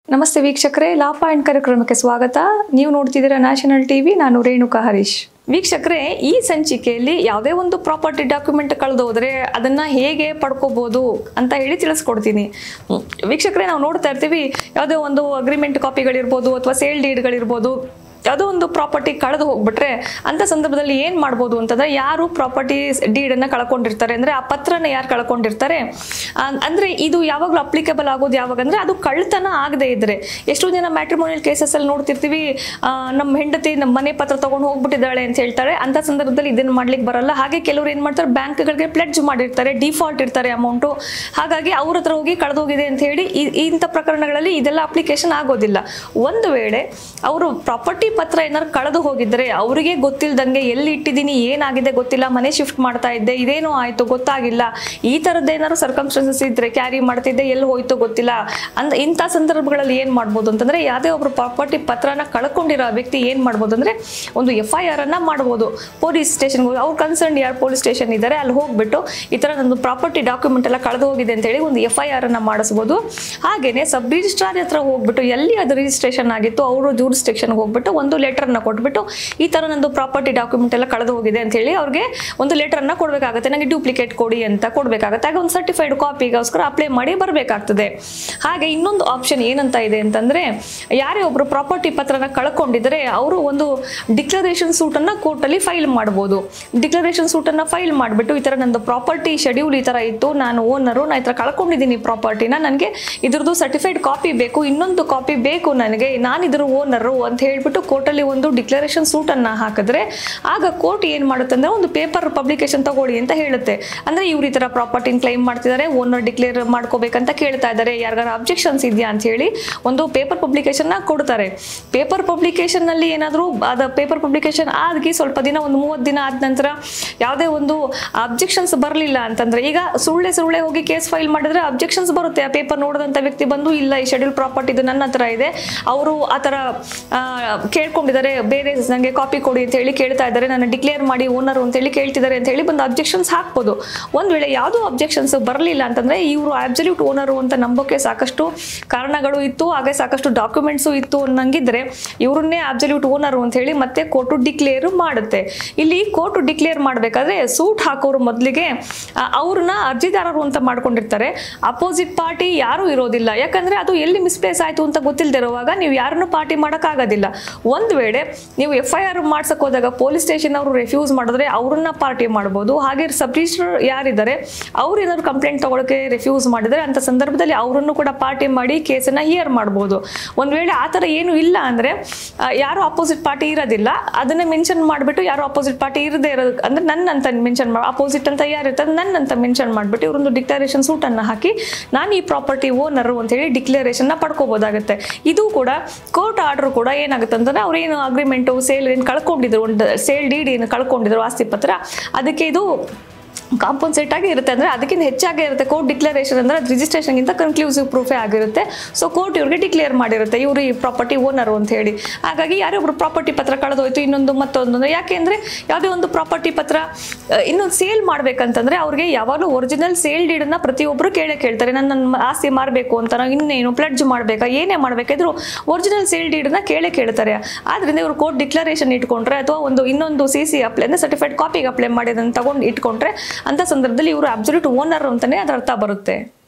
ನಮಸ್ತೆ ವೀಕ್ಷಕರೇ ಲಾ ಪಾಯಿಂಟ್ ಕಾರ್ಯಕ್ರಮಕ್ಕೆ ಸ್ವಾಗತ ನೀವು ನೋಡ್ತಿದ್ದೀರಾ ನ್ಯಾಷನಲ್ ಟಿವಿ ನಾನು ರೇಣುಕಾ ಹರೀಶ್ ವೀಕ್ಷಕರೇ ಈ ಸಂಚಿಕೆಯಲ್ಲಿ ಯಾವುದೇ ಒಂದು ಪ್ರಾಪರ್ಟಿ ಡಾಕ್ಯುಮೆಂಟ್ ಕಳೆದೋದ್ರೆ ಅದನ್ನ ಹೇಗೆ ಪಡ್ಕೋಬಹುದು ಅಂತ ಹೇಳಿ ತಿಳಿಸ್ಕೊಡ್ತೀನಿ ಹ್ಮ್. ವೀಕ್ಷಕರೇ ನಾವು ನೋಡ್ತಾ ಇರ್ತೀವಿ ಯಾವುದೇ ಒಂದು ಅಗ್ರಿಮೆಂಟ್ ಕಾಪಿಗಳಿರ್ಬೋದು ಅಥವಾ ಸೇಲ್ ಡೀಡ್ಗಳಿರ್ಬೋದು ಯಾವುದೋ ಒಂದು ಪ್ರಾಪರ್ಟಿ ಕಳೆದು ಹೋಗ್ಬಿಟ್ರೆ ಅಂತ ಸಂದರ್ಭದಲ್ಲಿ ಏನ್ ಮಾಡ್ಬೋದು ಅಂತಂದ್ರೆ ಯಾರು ಪ್ರಾಪರ್ಟಿ ಡೀಡನ್ನ ಕಳ್ಕೊಂಡಿರ್ತಾರೆ ಅಂದ್ರೆ ಆ ಪತ್ರನ ಯಾರು ಕಳ್ಕೊಂಡಿರ್ತಾರೆ ಆ- ಅಂದ್ರೆ ಇದು ಯಾವಾಗಲೂ ಅಪ್ಲಿಕೇಬಲ್ ಆಗೋದು ಯಾವಾಗ ಅಂದ್ರೆ ಅದು ಕಳ್ತನ ಆಗದೆ ಇದ್ರೆ ಎಷ್ಟೋ ಜನ ಮ್ಯಾಟ್ರಿಮೋನಿಯಲ್ ಕೇಸಸ್ ಅಲ್ಲಿ ನೋಡ್ತಿರ್ತೀವಿ ಆ, ನಮ್ಮ ಹೆಂಡತಿ ನಮ್ಮ ಮನೆ ಪತ್ರ ತಗೊಂಡು ಹೋಗ್ಬಿಟ್ಟಿದ್ದಾಳೆ ಅಂತ ಹೇಳ್ತಾರೆ ಅಂತ ಸಂದರ್ಭದಲ್ಲಿ ಇದನ್ನ ಮಾಡ್ಲಿಕ್ಕೆ ಬರಲ್ಲ ಹಾಗೆ ಕೆಲವರು ಏನ್ ಮಾಡ್ತಾರೆ ಬ್ಯಾಂಕ್ಗಳಿಗೆ ಪ್ಲೆಡ್ಜ್ ಮಾಡಿರ್ತಾರೆ ಡಿಫಾಲ್ಟ್ ಇರ್ತಾರೆ ಅಮೌಂಟು ಹಾಗಾಗಿ ಅವ್ರ ಹತ್ರ ಹೋಗಿ ಕಳೆದೋಗಿದೆ ಅಂತ ಹೇಳಿ ಈ- ಇಂಥ ಪ್ರಕರಣಗಳಲ್ಲಿ ಇದೆಲ್ಲ ಅಪ್ಲಿಕೇಶನ್ ಆಗೋದಿಲ್ಲ ಒಂದು ವೇಳೆ ಅವರು ಪ್ರಾಪರ್ಟಿ ಪತ್ರ ಏನಾದ್ರು ಕಳೆದು ಹೋಗಿದ್ರೆ ಅವರಿಗೆ ಗೊತ್ತಿಲ್ದಂಗೆ ಎಲ್ಲಿ ಇಟ್ಟಿದ್ದೀನಿ ಏನಾಗಿದೆ ಗೊತ್ತಿಲ್ಲ ಮನೆ ಶಿಫ್ಟ್ ಮಾಡ್ತಾ ಇದ್ದೆ ಇದೇನೋ ಆಯ್ತು ಗೊತ್ತಾಗಿಲ್ಲ ಈ ಥರದ್ದು ಏನಾದ್ರು ಸರ್ಕಮ್ಸ್ಟೆನ್ಸಸ್ ಇದ್ರೆ ಕ್ಯಾರಿ ಮಾಡ್ತಿದ್ದೆ ಎಲ್ಲಿ ಹೋಯ್ತು ಗೊತ್ತಿಲ್ಲ ಅಂದ್ ಇಂಥ ಸಂದರ್ಭಗಳಲ್ಲಿ ಏನ್ ಮಾಡ್ಬೋದು ಅಂತಂದ್ರೆ ಯಾವುದೇ ಒಬ್ರು ಪ್ರಾಪರ್ಟಿ ಪತ್ರನ ಕಳ್ಕೊಂಡಿರೋ ವ್ಯಕ್ತಿ ಏನ್ ಮಾಡ್ಬೋದು ಅಂದ್ರೆ ಒಂದು ಎಫ್ ಐ ಆರ್ ಅನ್ನ ಮಾಡ್ಬೋದು ಪೊಲೀಸ್ ಸ್ಟೇಷನ್ ಅವ್ರು ಕನ್ಸರ್ನ್ ಯಾರು ಪೊಲೀಸ್ ಸ್ಟೇಷನ್ ಇದ್ದಾರೆ ಅಲ್ಲಿ ಹೋಗ್ಬಿಟ್ಟು ಈ ತರ ನಂದು ಪ್ರಾಪರ್ಟಿ ಡಾಕ್ಯುಮೆಂಟ್ ಎಲ್ಲ ಕಳೆದು ಹೋಗಿದೆ ಅಂತ ಹೇಳಿ ಒಂದು ಎಫ್ ಐ ಆರ್ ಅನ್ನ ಮಾಡಿಸ್ಬೋದು ಹಾಗೇನೆ ಸಬ್ ರಿಜಿಸ್ಟ್ರಾರ್ ಹತ್ರ ಹೋಗ್ಬಿಟ್ಟು ಎಲ್ಲಿ ಅದು ರಿಜಿಸ್ಟ್ರೇಷನ್ ಆಗಿತ್ತು ಅವರು ಜೂರಿಸ್ಟಿಕ್ಷನ್ಗೆ ಹೋಗ್ಬಿಟ್ಟು ಒಂದು ಲೆಟರ್ನ ಕೊಟ್ಬಿಟ್ಟು ಈ ತರ ನಂದು ಪ್ರಾಪರ್ಟಿ ಡಾಕ್ಯುಮೆಂಟ್ ಎಲ್ಲ ಕಳೆದು ಹೋಗಿದೆ ಅಂತ ಹೇಳಿ ಅವ್ರಿಗೆ ಒಂದು ಲೆಟರ್ನ ಕೊಡಬೇಕಾಗುತ್ತೆ ನನಗೆ ಡೂಪ್ಲಿಕೇಟ್ ಕೊಡಿ ಅಂತ ಕೊಡಬೇಕಾಗುತ್ತೆ ಆಗ ಒಂದು ಸರ್ಟಿಫೈಡ್ ಕಾಪಿಗೋಸ್ಕರ ಅಪ್ಲೈ ಮಾಡಿ ಬರಬೇಕಾಗ್ತದೆ ಹಾಗೆ ಇನ್ನೊಂದು ಆಪ್ಷನ್ ಏನಂತ ಇದೆ ಅಂತಂದ್ರೆ ಯಾರೇ ಒಬ್ರು ಪ್ರಾಪರ್ಟಿ ಪತ್ರನ ಕಳ್ಕೊಂಡಿದ್ರೆ ಅವರು ಒಂದು ಡಿಕ್ಲರೇಷನ್ ಸೂಟನ್ನು ಕೋರ್ಟಲ್ಲಿ ಫೈಲ್ ಮಾಡ್ಬೋದು ಡಿಕ್ಲರೇಷನ್ ಸೂಟನ್ನು ಫೈಲ್ ಮಾಡಿಬಿಟ್ಟು ಈ ಥರ ನಂದು ಪ್ರಾಪರ್ಟಿ ಶೆಡ್ಯೂಲ್ ಈ ಥರ ಇತ್ತು ನಾನು ಓನರು ನಾನು ಈ ಥರ ಕಳ್ಕೊಂಡಿದ್ದೀನಿ ಪ್ರಾಪರ್ಟಿನ ನನಗೆ ಇದ್ರದ್ದು ಸರ್ಟಿಫೈಡ್ ಕಾಪಿ ಬೇಕು ಇನ್ನೊಂದು ಕಾಪಿ ಬೇಕು ನನಗೆ ನಾನು ಇದ್ರ ಓನರು ಅಂತ ಹೇಳ್ಬಿಟ್ಟು ಕೋರ್ಟಲ್ಲಿ ಒಂದು ಡಿಕ್ಲರೇಷನ್ ಸೂಟನ್ನು ಹಾಕಿದ್ರೆ ಆಗ ಕೋರ್ಟ್ ಏನು ಮಾಡುತ್ತೆ ಅಂದರೆ ಒಂದು ಪೇಪರ್ ಪಬ್ಲಿಕೇಶನ್ ತಗೊಳ್ಳಿ ಅಂತ ಹೇಳುತ್ತೆ ಅಂದರೆ ಇವ್ರು ಈ ಥರ ಪ್ರಾಪರ್ಟಿನ ಕ್ಲೈಮ್ ಮಾಡ್ತಿದ್ದಾರೆ ಓನರ್ ಡಿಕ್ಲೇರ್ ಮಾಡ್ಕೋಬೇಕಂತ ಕೇಳ್ತಾ ಇದ್ದಾರೆ ಯಾರಿಗಾರ ಅಬ್ಜೆಕ್ಷನ್ಸ್ ಇದೆಯಾ ಅಂತ ಹೇಳಿ ಒಂದು ಪೇಪರ್ ಪಬ್ಲಿಕೇಶನ್ನ ಕೊಡ್ತಾರೆ ಪೇಪರ್ ಪಬ್ಲಿಕೇಶನ್ನಲ್ಲಿ ಏನಾದರೂ ಅದ ಪೇಪರ್ ಪಬ್ಲಿಕೇಶನ್ ಆಗಿ ಸ್ವಲ್ಪ ದಿನ ಒಂದು ಮೂವತ್ತು ದಿನ ಆದ ನಂತರ ಯಾವುದೇ ಒಂದು ಅಬ್ಜೆಕ್ಷನ್ಸ್ ಬರಲಿಲ್ಲ ಅಂತಂದ್ರೆ ಈಗ ಸುಳ್ಳೆ ಸುಳ್ಳೆ ಹೋಗಿ ಕೇಸ್ ಫೈಲ್ ಮಾಡಿದ್ರೆ ಅಬ್ಜೆಕ್ಷನ್ಸ್ ಬರುತ್ತೆ ಆ ಪೇಪರ್ ನೋಡಿದಂಥ ವ್ಯಕ್ತಿ ಬಂದು ಇಲ್ಲ ಈ ಶೆಡ್ಯೂಲ್ ಪ್ರಾಪರ್ಟಿ ಇದು ನನ್ನ ಹತ್ರ ಇದೆ ಅವರು ಆ ಥರ ಆ, ಕೇಳ್ಕೊಂಡಿದ್ದಾರೆ ಬೇರೆ ನನಗೆ ಕಾಪಿ ಕೊಡಿ ಅಂತ ಹೇಳಿ ಕೇಳ್ತಾ ಇದ್ದಾರೆ ನಾನು ಡಿಕ್ಲೇರ್ ಮಾಡಿ ಓನರ್ ಅಂತ ಹೇಳಿ ಕೇಳ್ತಿದ್ದಾರೆ ಅಂತ ಹೇಳಿ ಬಂದು ಅಬ್ಜೆಕ್ಷನ್ಸ್ ಹಾಕ್ಬೋದು ಒಂದ್ ವೇಳೆ ಯಾವುದೋ ಅಬ್ಜೆಕ್ಷನ್ಸ್ ಬರಲಿಲ್ಲ ಅಂತಂದ್ರೆ ಇವರು ಅಬ್ಸಲ್ಯೂಟ್ ಓನರು ಅಂತ ನಂಬೋಕೆ ಸಾಕಷ್ಟು ಕಾರಣಗಳು ಇತ್ತು ಹಾಗೆ ಸಾಕಷ್ಟು ಡಾಕ್ಯುಮೆಂಟ್ಸು ಇತ್ತು ಅನ್ನಂಗಿದ್ರೆ ಇವ್ರನ್ನೇ ಅಬ್ಸಲ್ಯೂಟ್ ಓನರು ಅಂತ ಹೇಳಿ ಮತ್ತೆ ಕೋರ್ಟು ಡಿಕ್ಲೇರ್ ಮಾಡುತ್ತೆ ಇಲ್ಲಿ ಕೋರ್ಟು ಡಿಕ್ಲೇರ್ ಮಾಡಬೇಕಾದ್ರೆ ಸೂಟ್ ಹಾಕೋರು ಮೊದಲಿಗೆ ಅವ್ರನ್ನ ಅರ್ಜಿದಾರರು ಅಂತ ಮಾಡ್ಕೊಂಡಿರ್ತಾರೆ ಅಪೋಸಿಟ್ ಪಾರ್ಟಿ ಯಾರೂ ಇರೋದಿಲ್ಲ ಯಾಕಂದ್ರೆ ಅದು ಎಲ್ಲಿ ಮಿಸ್ಪ್ಲೇಸ್ ಆಯ್ತು ಅಂತ ಗೊತ್ತಿಲ್ಲದಿರುವಾಗ ನೀವು ಯಾರನ್ನು ಪಾರ್ಟಿ ಮಾಡೋಕ್ಕಾಗೋದಿಲ್ಲ ಒಂದು ವೇಳೆ ನೀವು ಎಫ್ ಐ ಆರ್ ಮಾಡ್ಸಕ್ ಹೋದಾಗ ಪೊಲೀಸ್ ಸ್ಟೇಷನ್ ಅವರು ರೆಫ್ಯೂಸ್ ಮಾಡಿದ್ರೆ ಅವ್ರನ್ನ ಪಾರ್ಟಿ ಮಾಡ್ಬೋದು ಹಾಗೆ ಸಬ್ ರಿಜಿಸ್ಟರ್ ಯಾರಿದ್ದಾರೆ ಅವ್ರು ಏನಾದ್ರು ಕಂಪ್ಲೇಂಟ್ ತಗೊಳಕ್ಕೆ ರೆಫ್ಯೂಸ್ ಮಾಡಿದ್ರೆ ಅಂತ ಸಂದರ್ಭದಲ್ಲಿ ಅವರನ್ನು ಕೂಡ ಪಾರ್ಟಿ ಮಾಡಿ ಕೇಸನ್ನ ಹಿಯರ್ ಮಾಡ್ಬೋದು ಒಂದ್ ವೇಳೆ ಆ ಥರ ಏನು ಇಲ್ಲ ಅಂದ್ರೆ ಆ, ಯಾರು ಅಪೋಸಿಟ್ ಪಾರ್ಟಿ ಇರೋದಿಲ್ಲ ಅದನ್ನ ಮೆನ್ಷನ್ ಮಾಡಿಬಿಟ್ಟು ಯಾರು ಅಪೋಸಿಟ್ ಪಾರ್ಟಿ ಇರದೇ ಇರೋದು ಅಂದ್ರೆ ನನ್ನ ಅಂತ ಮೆನ್ಷನ್ ಮಾಡಿ ಅಪೋಸಿಟ್ ಅಂತ ಯಾರು ಇರ್ತದೆ ನನ್ನ ಅಂತ ಮೆನ್ಷನ್ ಮಾಡಿಬಿಟ್ಟು ಇವರೊಂದು ಡಿಕ್ಲರೇಷನ್ ಸೂಟನ್ನು ಹಾಕಿ ನಾನು ಈ ಪ್ರಾಪರ್ಟಿ ಓನರು ಅಂತ ಹೇಳಿ ಡಿಕ್ಲರೇಷನ್ನ ಪಡ್ಕೋಬೋದಾಗುತ್ತೆ ಇದು ಕೂಡ ಕೋರ್ಟ್ ಆರ್ಡರ್ ಕೂಡ ಏನಾಗುತ್ತೆ ಅಂತಂದ್ರೆ ಅವ್ರೇನು ಅಗ್ರಿಮೆಂಟು ಸೇಲ್ ಏನು ಕಳ್ಕೊಂಡಿದ್ರು ಒಂದು ಸೇಲ್ ಡೀಡ್ ಏನು ಕಳ್ಕೊಂಡಿದ್ರು ಆಸ್ತಿ ಪತ್ರ ಅದಕ್ಕೆ ಇದು ಕಾಂಪನ್ಸೇಟ್ ಆಗಿ ಇರುತ್ತೆ ಅಂದ್ರೆ ಅದಕ್ಕಿಂತ ಹೆಚ್ಚಾಗಿ ಇರುತ್ತೆ ಕೋರ್ಟ್ ಡಿಕ್ಲರೇಷನ್ ಅಂದ್ರೆ ಅದು ರಿಜಿಸ್ಟ್ರೇಷನ್ಗಿಂತ ಕನ್ಕ್ಲೂಸಿವ್ ಪ್ರೂಫೇ ಆಗಿರುತ್ತೆ ಸೊ ಕೋರ್ಟ್ ಇವ್ರಿಗೆ ಡಿಕ್ಲೇರ್ ಮಾಡಿರುತ್ತೆ ಇವರು ಈ ಪ್ರಾಪರ್ಟಿ ಓನರು ಅಂತ ಹೇಳಿ ಹಾಗಾಗಿ ಯಾರೊಬ್ರು ಪ್ರಾಪರ್ಟಿ ಪತ್ರ ಕಳೆದೋಯ್ತು ಇನ್ನೊಂದು ಮತ್ತೊಂದು ಅಂದ್ರೆ ಯಾಕೆಂದ್ರೆ ಯಾವುದೇ ಒಂದು ಪ್ರಾಪರ್ಟಿ ಪತ್ರ ಆ, ಇನ್ನೊಂದು ಸೇಲ್ ಮಾಡ್ಬೇಕಂತಂದ್ರೆ ಅವ್ರಿಗೆ ಯಾವಾಗಲೂ ಒರಿಜಿನಲ್ ಸೇಲ್ ಡೀಡನ್ನ ಪ್ರತಿಯೊಬ್ಬರು ಕೇಳೇ ಕೇಳ್ತಾರೆ ನನ್ನ ನನ್ನ ಆಸ್ತಿ ಮಾರಬೇಕು ಅಂತ ನಾವು ಇನ್ನೇನು ಪ್ಲಡ್ಜ್ ಮಾಡಬೇಕಾ ಏನೇ ಮಾಡಬೇಕಿದ್ರು ಒರಿಜಿನಲ್ ಸೇಲ್ ಡೀಡನ್ನ ಕೇಳೇ ಕೇಳ್ತಾರೆ ಆದ್ರಿಂದ ಇವರು ಕೋರ್ಟ್ ಡಿಕ್ಲರೇಷನ್ ಇಟ್ಕೊಂಡ್ರೆ ಅಥವಾ ಒಂದು ಇನ್ನೊಂದು ಸಿ ಸಿ ಅಪ್ಲೈ ಅಂದ್ರೆ ಸರ್ಟಿಫೈಡ್ ಕಾಪಿಗೆ ಅಪ್ಲೈ ಮಾಡಿ ಅದನ್ನು ತಗೊಂಡು ಇಟ್ಕೊಂಡ್ರೆ ಅಂತ ಸಂದರ್ಭದಲ್ಲಿ ಇವರು ಅಬ್ಸಲ್ಯೂಟ್ ಓನರ್ ಅಂತಾನೆ ಅದರ ಅರ್ಥ ಬರುತ್ತೆ